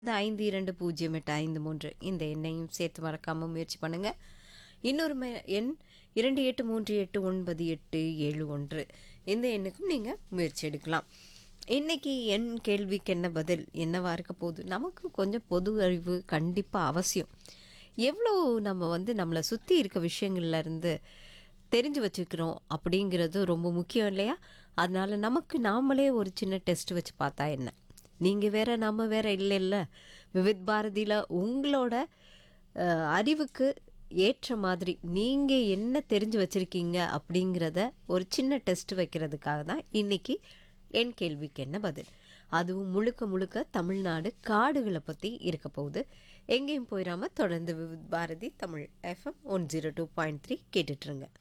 இந்த ஐந்து இரண்டு பூஜ்ஜியம் எட்டு ஐந்து மூன்று இந்த எண்ணையும் சேர்த்து மறக்காமல் முயற்சி பண்ணுங்கள் இன்னொரு ம எண் இரண்டு எட்டு மூன்று எட்டு ஒன்பது எட்டு ஏழு ஒன்று இந்த எண்ணுக்கும் நீங்கள் முயற்சி எடுக்கலாம் இன்னைக்கு என் கேள்விக்கு என்ன பதில் என்னவா இருக்க போகுது நமக்கு கொஞ்சம் பொது அறிவு கண்டிப்பாக அவசியம் எவ்வளோ நம்ம வந்து நம்மளை சுற்றி இருக்க விஷயங்கள்ல இருந்து தெரிஞ்சு வச்சுக்கிறோம் அப்படிங்கிறது ரொம்ப முக்கியம் இல்லையா அதனால நமக்கு நாமளே ஒரு சின்ன டெஸ்ட் வச்சு பார்த்தா என்ன நீங்கள் வேற நம்ம வேற இல்லை இல்லை விவித் பாரதியில் உங்களோட அஹ், அறிவுக்கு ஏற்ற மாதிரி நீங்கள் என்ன தெரிஞ்சு வச்சுருக்கீங்க அப்படிங்கிறத ஒரு சின்ன டெஸ்ட் வைக்கிறதுக்காக தான் இன்னைக்கு என் கேள்விக்கு என்ன பதில் அதுவும் முழுக்க முழுக்க தமிழ்நாடு காடுகளை பற்றி இருக்க போகுது எங்கேயும் போயிடாம தொடர்ந்து Vividh Bharati Tamil FM one zero two point three கேட்டுட்ருங்க